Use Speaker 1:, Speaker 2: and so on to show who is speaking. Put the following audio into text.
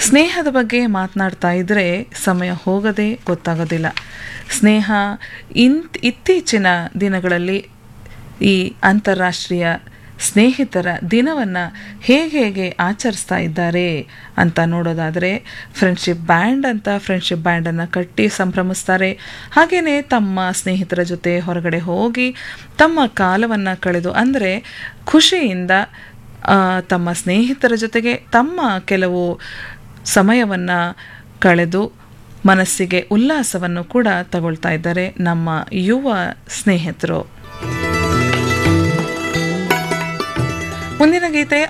Speaker 1: ಸ್ನೇಹದ ಬಗ್ಗೆ ಮಾತನಾಡ್ತಾ ಇದ್ದರೆ ಸಮಯ ಹೋಗದೆ ಗೊತ್ತಾಗೋದಿಲ್ಲ ಸ್ನೇಹ ಇನ್ ಇತ್ತೀಚಿನ ದಿನಗಳಲ್ಲಿ ಈ ಅಂತಾರಾಷ್ಟ್ರೀಯ ಸ್ನೇಹಿತರ ದಿನವನ್ನು ಹೇಗೆ ಹೇಗೆ ಆಚರಿಸ್ತಾ ಇದ್ದಾರೆ ಅಂತ ನೋಡೋದಾದರೆ ಫ್ರೆಂಡ್ಶಿಪ್ ಬ್ಯಾಂಡ್ ಅಂತ ಫ್ರೆಂಡ್ಶಿಪ್ ಬ್ಯಾಂಡನ್ನು ಕಟ್ಟಿ ಸಂಭ್ರಮಿಸ್ತಾರೆ ಹಾಗೆಯೇ ತಮ್ಮ ಸ್ನೇಹಿತರ ಜೊತೆ ಹೊರಗಡೆ ಹೋಗಿ ತಮ್ಮ ಕಾಲವನ್ನು ಕಳೆದು ಅಂದರೆ ಖುಷಿಯಿಂದ ಆ, ತಮ್ಮ ಸ್ನೇಹಿತರ ಜೊತೆಗೆ ತಮ್ಮ ಕೆಲವು ಸಮಯವನ್ನು ಕಳೆದು ಮನಸ್ಸಿಗೆ ಉಲ್ಲಾಸವನ್ನು ಕೂಡ ತಗೊಳ್ತಾ ಇದ್ದಾರೆ ನಮ್ಮ ಯುವ ಸ್ನೇಹಿತರು ಮುಂದಿನ ಗೀತೆ